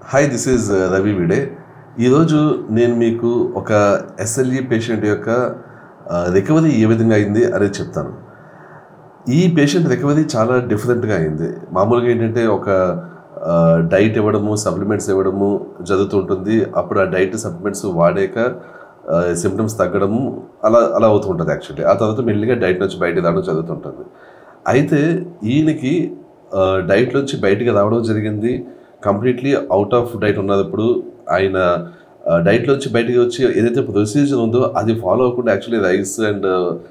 Hi this is Ravi విడే ఈరోజు నేను మీకు ఒక ఎస్ఎల్ఈ పేషెంట్ యొక్క రికవరీ ఏ విధంగా అయింది అనేది చెప్తాను ఈ పేషెంట్ రికవరీ చాలా డిఫరెంట్గా అయింది మామూలుగా ఏంటంటే ఒక డైట్ ఇవ్వడము సప్లిమెంట్స్ ఇవ్వడము జరుగుతుంటుంది అప్పుడు ఆ డైట్ సప్లిమెంట్స్ వాడాక సిమ్టమ్స్ తగ్గడము అలా అలా అవుతూ ఉంటుంది యాక్చువల్లీ ఆ తర్వాత మెల్లిగా డైట్ నుంచి బయటకు రావడం జరుగుతుంటుంది అయితే ఈయనకి డైట్ నుంచి బయటికి రావడం జరిగింది కంప్లీట్లీ అవుట్ ఆఫ్ డైట్ ఉన్నప్పుడు ఆయన డైట్ నుంచి బయటికి వచ్చి ఏదైతే ప్రొసీజర్ ఉందో అది ఫాలో అవ్వకుండా యాక్చువల్లీ రైస్ అండ్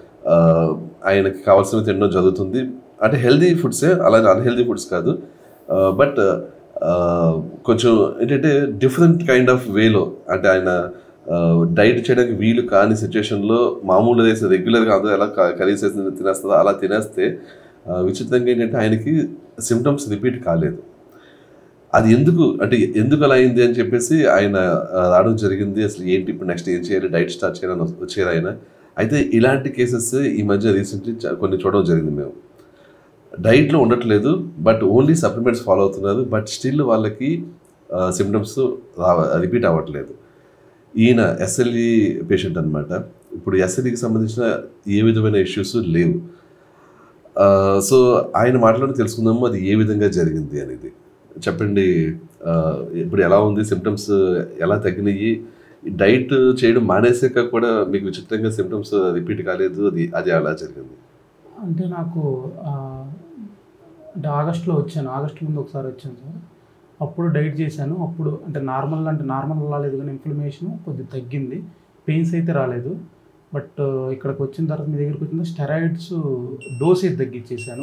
ఆయనకి కావాల్సినవి తినడం జరుగుతుంది అంటే హెల్దీ ఫుడ్సే అలాగే అన్హెల్దీ ఫుడ్స్ కాదు బట్ కొంచెం ఏంటంటే డిఫరెంట్ కైండ్ ఆఫ్ వేలో అంటే ఆయన డైట్ చేయడానికి వీలు కాని సిచ్యువేషన్లో మామూలు వేసి రెగ్యులర్గా అందరూ ఎలా కర్రీస్ వేసి తినేస్తుందో అలా తినేస్తే విచిత్రంగా ఏంటంటే ఆయనకి సిమ్టమ్స్ రిపీట్ కాలేదు అది ఎందుకు అంటే ఎందుకు అలా అయింది అని చెప్పేసి ఆయన రావడం జరిగింది అసలు ఏంటి ఇప్పుడు నెక్స్ట్ ఏం చేయాలి డైట్ స్టార్ట్ చేయాలని వచ్చారు ఆయన అయితే ఇలాంటి కేసెస్ ఈ మధ్య రీసెంట్లీ కొన్ని చూడడం జరిగింది మేము డైట్లో ఉండట్లేదు బట్ ఓన్లీ సప్లిమెంట్స్ ఫాలో అవుతున్నారు బట్ స్టిల్ వాళ్ళకి సిమ్టమ్స్ రా రిపీట్ అవ్వట్లేదు ఈయన ఎస్ఎల్ఈ పేషెంట్ అనమాట ఇప్పుడు ఎస్ఎల్ఈకి సంబంధించిన ఏ విధమైన ఇష్యూస్ లేవు సో ఆయన మాటలను తెలుసుకుందాము అది ఏ విధంగా జరిగింది అనేది చెప్పండి ఇప్పుడు ఎలా ఉంది సిమ్టమ్స్ ఎలా తగ్గినాయి డైట్ చేయడం మానేసాక కూడా మీకు విచిత్రంగా సిమ్టమ్స్ రిపీట్ కాలేదు అది అది అలా జరిగింది అంటే నాకు అంటే ఆగస్ట్లో వచ్చాను ఆగస్ట్ ముందు ఒకసారి వచ్చాను సార్ అప్పుడు డైట్ చేశాను అప్పుడు అంటే నార్మల్ అంటే నార్మల్ రాలేదు కానీ ఇన్ఫ్లమేషన్ కొద్దిగా తగ్గింది పెయిన్స్ అయితే రాలేదు బట్ ఇక్కడికి వచ్చిన తర్వాత మీ దగ్గరికి వచ్చిన స్టెరాయిడ్స్ డోసేజ్ తగ్గించేసాను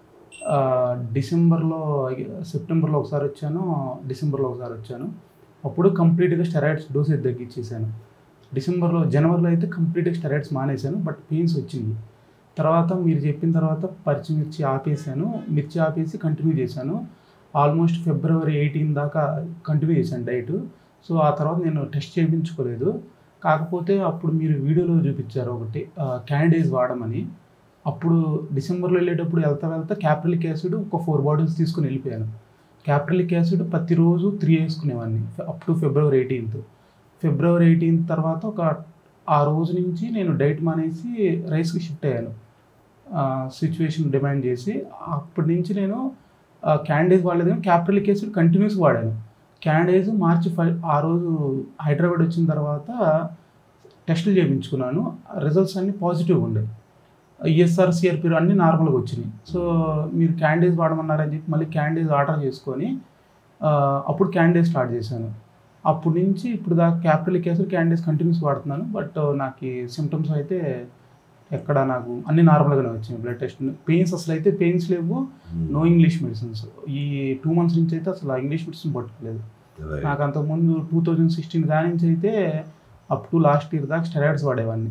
డిసెంబర్లో సెప్టెంబర్లో ఒకసారి వచ్చాను డిసెంబర్లో ఒకసారి వచ్చాను అప్పుడు కంప్లీట్గా స్టెరాయిడ్స్ డోసేజ్ తగ్గించేసాను డిసెంబర్లో జనవరిలో అయితే కంప్లీట్గా స్టెరాయిడ్స్ మానేశాను బట్ పెయిన్స్ వచ్చింది తర్వాత మీరు చెప్పిన తర్వాత పచ్చిమిర్చి ఆపేసాను మిర్చి ఆపేసి కంటిన్యూ చేశాను ఆల్మోస్ట్ ఫిబ్రవరి ఎయిటీన్ దాకా కంటిన్యూ చేశాను డైట్ సో ఆ తర్వాత నేను టెస్ట్ చేయించుకోలేదు కాకపోతే అప్పుడు మీరు వీడియోలో చూపించారు ఒకటి క్యాండేజ్ వాడమని అప్పుడు డిసెంబర్లో వెళ్ళేటప్పుడు వెళ్తా వెళ్తా క్యాప్రిలిక్ యాసిడ్ ఒక ఫోర్ బాటిల్స్ తీసుకుని వెళ్ళిపోయాను క్యాప్రిలిక్ యాసిడ్ ప్రతిరోజు త్రీ వేసుకునేవాడిని up to February eighteenth February eighteenth తర్వాత ఒక ఆ రోజు నుంచి నేను డైట్ మానేసి రైస్కి షిఫ్ట్ అయ్యాను సిచ్యువేషన్ డిమాండ్ చేసి అప్పటి నుంచి నేను క్యాండేజ్ వాడలేదు కానీ క్యాప్రిలిక్ యాసిడ్ కంటిన్యూస్ వాడాను క్యాండేజ్ మార్చి ఫైవ్ ఆ రోజు హైదరాబాద్ వచ్చిన తర్వాత టెస్టులు చేయించుకున్నాను రిజల్ట్స్ అన్నీ పాజిటివ్గా ఉండేవి ఈఎస్ఆర్ సిఆర్పి అన్నీ నార్మల్గా వచ్చినాయి సో మీరు క్యాండేజ్ వాడమన్నారని చెప్పి మళ్ళీ క్యాండేజ్ ఆర్డర్ చేసుకొని అప్పుడు క్యాండేజ్ స్టార్ట్ చేశాను అప్పటి నుంచి ఇప్పుడు దాకా క్యాపిటల్ కేసులు క్యాండేజ్ కంటిన్యూస్ వాడుతున్నాను బట్ నాకు సిమ్టమ్స్ అయితే ఎక్కడ నాకు అన్ని నార్మల్గానే వచ్చినాయి బ్లడ్ టెస్ట్ పెయిన్స్ అసలు అయితే పెయిన్స్ లేవు నో ఇంగ్లీష్ మెడిసిన్స్ ఈ టూ మంత్స్ నుంచి అయితే అసలు ఇంగ్లీష్ మెడిసిన్ పట్టుకోలేదు నాకు అంతకుముందు టూ థౌజండ్ సిక్స్టీన్ దాని నుంచి అయితే అప్ టు లాస్ట్ ఇయర్ దాకా స్టెరాయిడ్స్ వాడేవాడిని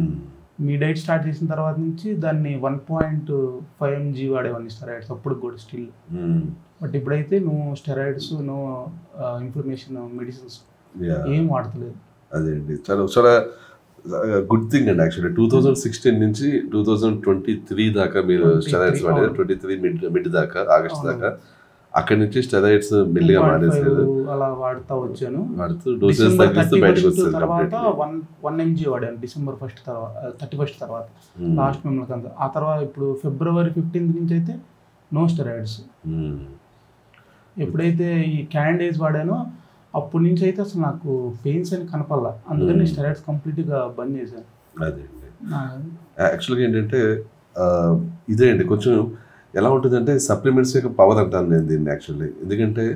మీ డైట్ స్టార్ట్ చేసిన తర్వాత నుంచి దాన్ని వన్ పాయింట్ ఫైవ్ ఎంజీ వాడేవాడిని స్టెరాయిడ్స్ అప్పుడు కూడా స్టిల్ బట్ ఇప్పుడైతే నువ్వు స్టెరాయిడ్స్ నో ఇన్ఫ్లమేషన్ మెడిసిన్స్ ఏం వాడతలేదు అదే అండి చాలా చాలా గుడ్ థింగ్ అండి యాక్చువల్లీ టూ థౌజండ్ సిక్స్టీన్ నుంచి టూ థౌజండ్ ట్వంటీ త్రీ దాకా మీరు స్టెరాయిడ్స్ వాడారు ట్వంటీ త్రీ మిడ్ మిడ్ దాకా ఆగస్ట్ దాకా అక్కడి నుంచి స్టెరాయిడ్స్ మెల్లిగా మానేసారు అలా వాడుతూ వచ్చాను వాడుతూ డోసెస్ తగ్గిస్తూ బయటకు వస్తారు తర్వాత వన్ వన్ ఎంజీ వాడాను డిసెంబర్ ఫస్ట్ తర్వాత థర్టీ ఫస్ట్ తర్వాత లాస్ట్ మిమ్మల్ని అంతా ఆ తర్వాత ఇప్పుడు ఫిబ్రవరి ఫిఫ్టీన్త్ నుంచి అయితే నో స్టెరాయిడ్స్ ఎప్పుడైతే ఈ క్యాండేజ్ వాడానో అప్పటి నుంచి అయితే అసలు నాకు పెయిన్స్ అని కనపడాల అందుకని స్టెరాయిడ్స్ కంప్లీట్గా బంద్ చేశాను అదే యాక్చువల్గా ఏంటంటే ఇదే అండి కొంచెం ఎలా ఉంటుందంటే సప్లిమెంట్స్ యొక్క పవర్ అంటాను నేను దీన్ని యాక్చువల్లీ ఎందుకంటే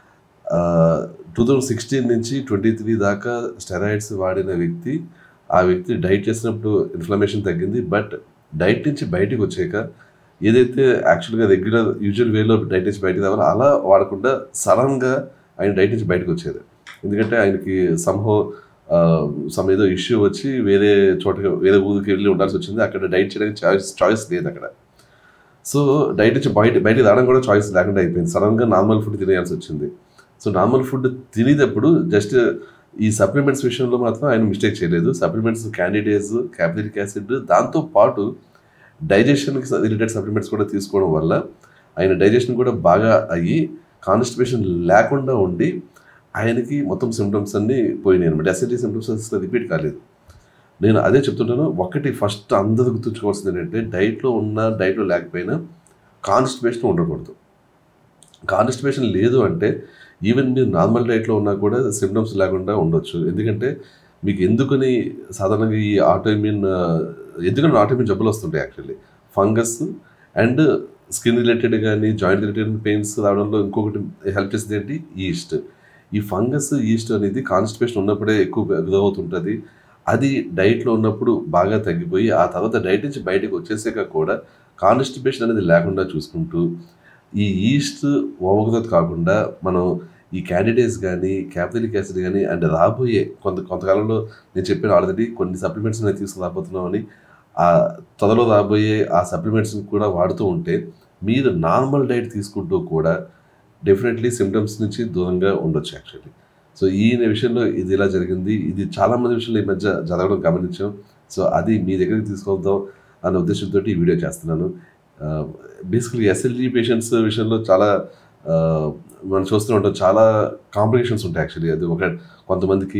టూ థౌజండ్ సిక్స్టీన్ నుంచి ట్వంటీ త్రీ దాకా స్టెరాయిడ్స్ వాడిన వ్యక్తి ఆ వ్యక్తి డైట్ చేసినప్పుడు ఇన్ఫ్లమేషన్ తగ్గింది బట్ డైట్ నుంచి బయటకు వచ్చాక ఏదైతే యాక్చువల్గా రెగ్యులర్ యూజువల్ వేలో డైట్ నుంచి బయటకు రావాలో అలా వాడకుండా సడన్గా ఆయన డైట్ నుంచి బయటకు వచ్చేది ఎందుకంటే ఆయనకి సంహో సమ్ ఏదో ఇష్యూ వచ్చి వేరే చోటకి వేరే ఊరికి వెళ్ళి ఉండాల్సి వచ్చింది అక్కడ డైట్ చేయడానికి చాయిస్ చాయిస్ లేదు అక్కడ సో డైట్ నుంచి బయట బయటకు రావడం కూడా చాయిస్ లేకుండా అయిపోయింది సడన్గా నార్మల్ ఫుడ్ తినేయాల్సి వచ్చింది సో నార్మల్ ఫుడ్ తినేటప్పుడు జస్ట్ ఈ సప్లిమెంట్స్ విషయంలో మాత్రం ఆయన మిస్టేక్ చేయలేదు సప్లిమెంట్స్ క్యాండిడేట్స్ క్యాపిలిక్ యాసిడ్ దాంతో పాటు డైజెషన్కి రిలేటెడ్ సప్లిమెంట్స్ కూడా తీసుకోవడం వల్ల ఆయన డైజెషన్ కూడా బాగా అయ్యి కాన్స్టిపేషన్ లేకుండా ఉండి ఆయనకి మొత్తం సిమ్టమ్స్ అన్నీ పోయినాయి అనమాట ఎస్ఎల్ఈ సిమ్టమ్స్ అసలు రిపీట్ కాలేదు నేను అదే చెప్తుంటాను ఒకటి ఫస్ట్ అందరూ గుర్తుంచుకోవాల్సింది ఏంటంటే డైట్లో ఉన్నా డైట్లో లేకపోయినా కాన్స్టిపేషన్ ఉండకూడదు కాన్స్టిపేషన్ లేదు అంటే ఈవెన్ మీరు నార్మల్ డైట్లో ఉన్నా కూడా సిమ్టమ్స్ లేకుండా ఉండొచ్చు ఎందుకంటే మీకు ఎందుకని సాధారణంగా ఈ ఆటోఇమ్యూన్ ఎందుకని ఆటోఇమ్యూన్ జబ్బులు వస్తుంటాయి actually fungus and skin related కానీ జాయింట్ రిలేటెడ్ పెయిన్స్ రావడంలో ఇంకొకటి హెల్ప్ చేసేది ఏంటి ఈస్ట్ ఈ ఫంగస్ ఈస్ట్ అనేది కాన్స్టిపేషన్ ఉన్నప్పుడే ఎక్కువ గ్రో అవుతుంటుంది అది డైట్లో ఉన్నప్పుడు బాగా తగ్గిపోయి ఆ తర్వాత డైట్ నుంచి బయటకు వచ్చేసాక కూడా కాన్స్టిపేషన్ అనేది లేకుండా చూసుకుంటూ ఈ ఈస్ట్ ఓవర్గ్రోత్ కాకుండా మనం ఈ క్యాండిడేట్స్ కానీ క్యాపిటలిక్ యాసిడ్ కానీ అండ్ రాబోయే కొంత కొంతకాలంలో నేను చెప్పాను ఆల్రెడీ కొన్ని సప్లిమెంట్స్ నేను తీసుకురాబోతున్నామని ఆ త్వరలో రాబోయే ఆ సప్లిమెంట్స్ని కూడా వాడుతూ ఉంటే మీరు నార్మల్ డైట్ తీసుకుంటూ కూడా డెఫినెట్లీ సిమ్టమ్స్ నుంచి దూరంగా ఉండొచ్చు యాక్చువల్లీ సో ఈ విషయంలో ఇది ఇలా జరిగింది ఇది చాలా మంది విషయంలో ఈ మధ్య జరగడం గమనించాం సో అది మీ దగ్గరికి తీసుకొద్దాం అనే ఉద్దేశంతో ఈ వీడియో చేస్తున్నాను బేసికలీ ఎస్ఎల్జీ పేషెంట్స్ విషయంలో చాలా ఆ, మనం చూస్తూ ఉంటాం చాలా కాంప్లికేషన్స్ ఉంటాయి యాక్చువల్లీ అది ఒక కొంతమందికి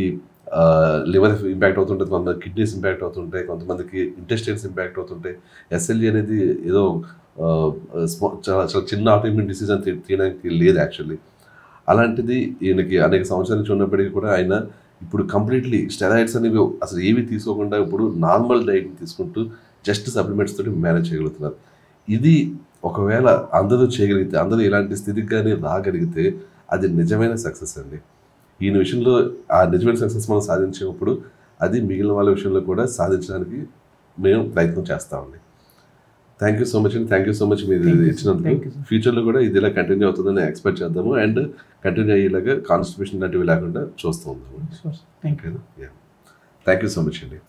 లివర్ ఇంపాక్ట్ అవుతుంటుంది కొంతమంది కిడ్నీస్ ఇంపాక్ట్ అవుతుంటాయి కొంతమందికి ఇంటెస్టైన్స్ ఇంపాక్ట్ అవుతుంటాయి ఎస్ఎల్జీ అనేది ఏదో ఆ, స్మా- చాలా చాలా చిన్న ఆటోఇమ్యూన్ డిసీజ్ అని తీ- తీయడానికి లేదు యాక్చువల్లీ అలాంటిది ఈయనకి అనేక సంవత్సరాల నుంచి ఉన్నప్పటికీ కూడా ఆయన ఇప్పుడు కంప్లీట్లీ స్టెరాయిడ్స్ అనేవి అసలు ఏవి తీసుకోకుండా ఇప్పుడు నార్మల్ డైట్ తీసుకుంటూ జస్ట్ సప్లిమెంట్స్ తోటి మేనేజ్ చేయగలుగుతున్నారు ఇది ఒకవేళ అందరూ చేయగలిగితే అందరూ ఇలాంటి స్థితికి కానీ రాగలిగితే అది నిజమైన సక్సెస్ అండి ఈయన విషయంలో ఆ నిజమైన సక్సెస్ మనం సాధించినప్పుడు అది మిగిలిన వాళ్ళ విషయంలో కూడా సాధించడానికి మేము ప్రయత్నం చేస్తామండి థ్యాంక్ యూ సో మచ్ అండి థ్యాంక్ యూ సో మచ్ మీరు Thank you, sir. ఇచ్చినందుకు Thank you, sir. ఫ్యూచర్లో కూడా ఇది ఇలా కంటిన్యూ అవుతుందని ఎక్స్పెక్ట్ చేద్దాము అండ్ కంటిన్యూ అయ్యేలాగా కాన్స్టిట్యూషన్ లాంటివి లేకుండా చూస్తూ ఉందాము థ్యాంక్ యూ ఓకేనా థ్యాంక్ యూ సో మచ్ అండి